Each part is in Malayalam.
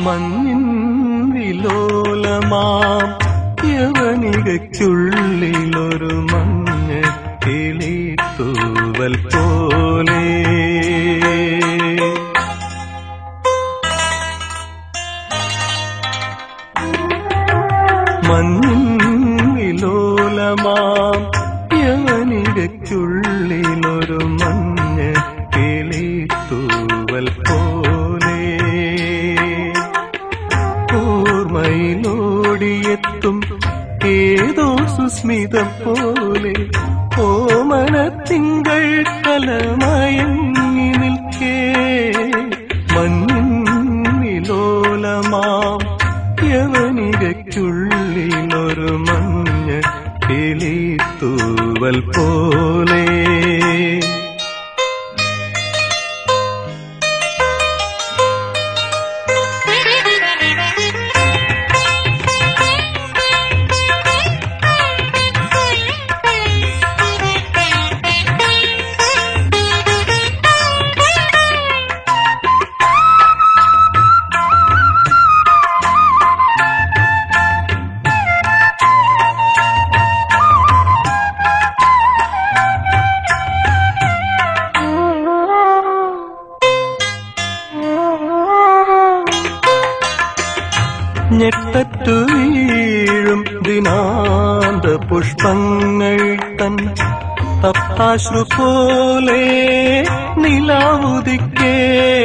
മഞ്ഞിൻ വിലോലമാം യവനികയ്ക്കുള്ളിലൊരു മഞ്ഞ കിളിത്തൂവൽ പോലെ മഞ്ഞിൻ വിലോലമാം യവനികയ്ക്കുള്ളിലൊരു മഞ്ഞ കിളിത്തൂവൽ പോലെ ഓർമ്മയിലോടിയെത്തും ഏതോ സുസ്മിതം പോലെ ഓമനത്തിങ്കൾ കലമയങ്ങി നിൽക്കേ മഞ്ഞിൻ വിലോലമാം യവനികയ്ക്കുള്ളിലൊരു മഞ്ഞ കിളിത്തൂവൽ പോലെ ഞെട്ടറ്റു വീഴും ദിനാന്ത പുഷ്പങ്ങൾ തൻ തപ്താശ്രു പോലെ നിലാവുദിക്കേ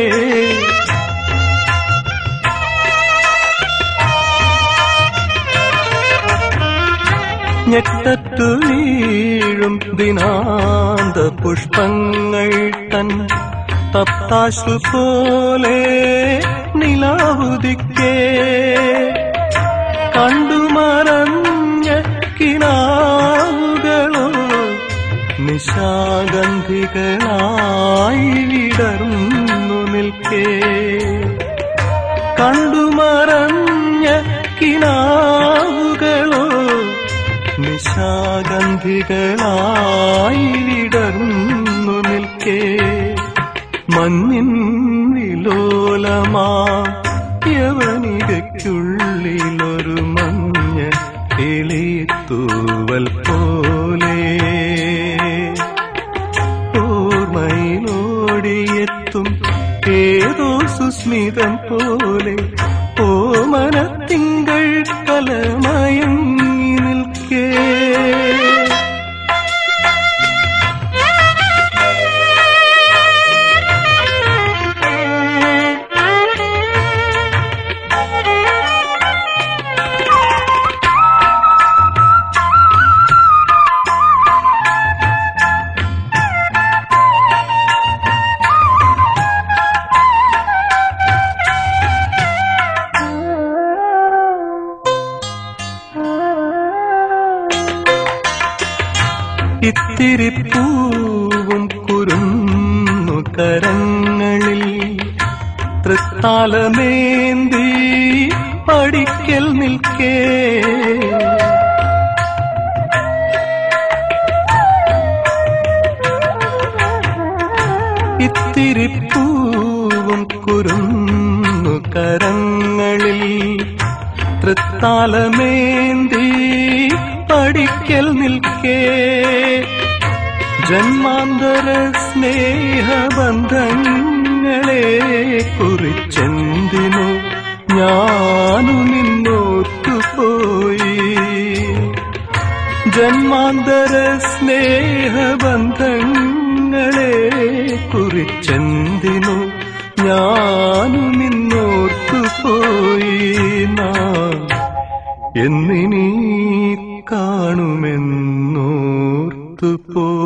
ഞെട്ടറ്റു വീഴും ദിനാന്ത പുഷ്പങ്ങൾ തൻ തപ്താശ്രു പോലെ നിലാവുദിക്കേ കണ്ടുമറഞ്ഞ കിനാവുകളോ നിശാഗന്ധികളായി വിടർന്നു നിൽക്കേ കണ്ടുമറഞ്ഞ കിനാവുകളോ നിശാഗന്ധികളായി വിടർന്നു നിൽക്കേ മഞ്ഞിൻ വിലോലമാ യവനികയ്ക്കുള്ളിലൊരു മഞ്ഞ കിളിത്തൂവൽ പോലെ ഓർമ്മയിലോടിയെത്തും ഏതോ സുസ്മിതം പോലെ ഓമനത്തിങ്കൾ കലമയങ്ങി നിൽക്കേ ഇത്തിരി പൂവും കുരുന്നു കരങ്ങളിൽ തൃത്താലമേന്തി പഠിക്കൽ നിൽക്കേ ഇത്തിരി പൂവും കുരുന്നു കരങ്ങളിൽ തൃത്താലമേന്തി പഠിക്കൽ നിൽക്കേ ജന്മാന്തര സ്നേഹബന്ധങ്ങളെ കുറിച്ചെന്തിനു ഞാനു നിന്നോത്തുപോയി ജന്മാന്തര സ്നേഹബന്ധങ്ങളെ കുറിച്ചെന്തിനു ഞാനു നിന്നോർത്തുപോയി നാം എന്നിനി കാണുമെന്നോർത്തുപോയി